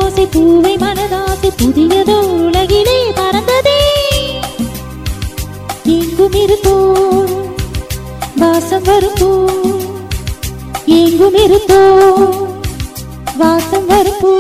மணியோசை பூவை மனதாசை புதியதோ உலகிலே பறந்ததே எங்கும் இருந்தோ வாசம் வரும்போ எங்கும் இருந்தோ வாசம் வரும்போ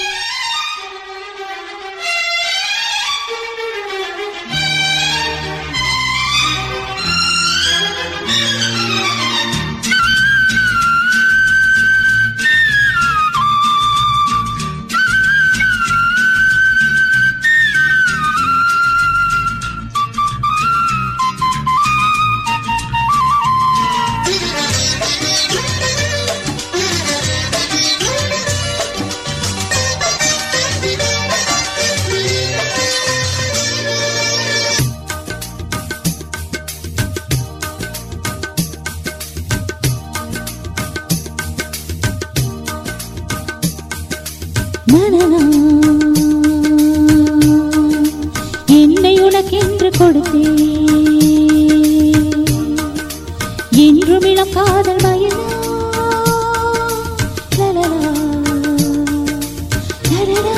நனனா. என்னை உனக்கென்று கொடுத்தேன் என்றும் இளம் காதல் பயனா லலலா. லலலா.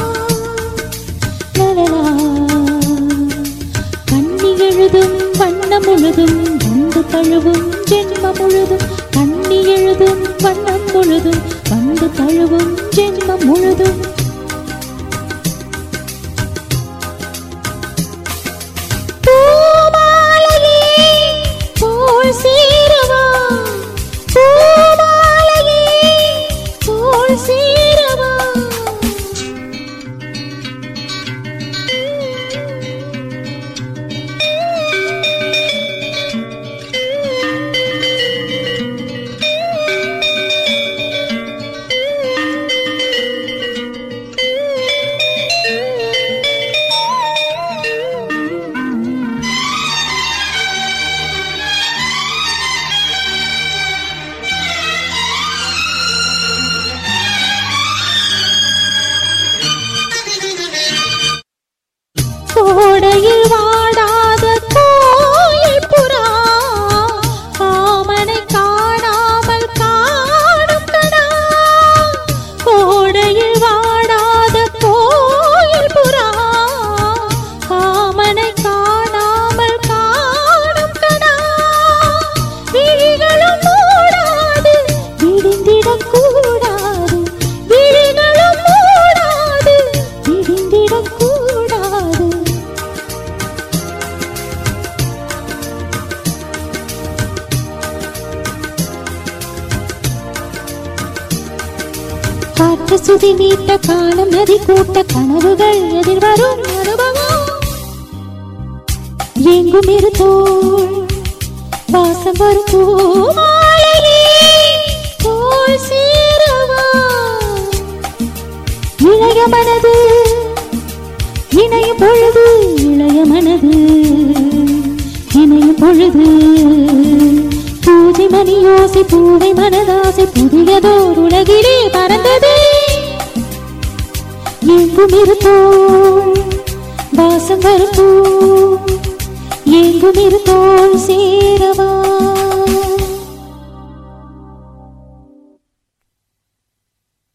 லலலா. கண்ணி எழுதும் வண்ணம் முழுதும் வந்து தழுவும் ஜென்மம் முழுதும் கண்ணி எழுதும் வண்ணம் முழுதும் வந்து தழுவும் ஜென்மம் முழுதும் பூமாலையே தோள் சீரவா பூமாலையே தோள் சீரவா கோடையில் வாடாத கோயில் புறா காமனை காணாமல் காணும் கடா கோடையில் வாடாத கோயில் புறா காமனை காணாமல் காணும் கடா விழிகளும் மூடாது விடிந்திடக் கூடாது விழிகளும் மூடாது விடிந்திடக் கூடாது காற்று சுதி மீட்ட காலம் நதி கூட்ட கனவுகள் எதிர்வரும் அனுபவம் எங்கும் இருத்தோள் வாசம் வரும் பூமாலையே தோள் சேரவா இளைய மனது இணையும் பொழுது இளைய மனது இணையும் பொழுது பூஜை மணி யோசை பூவை மனதாசை புதியதோர் உலகிலே பறந்தது எங்கும் இருத்தோள் வாசம் வருப்போ எங்கும் இருத்தோள் சேரவா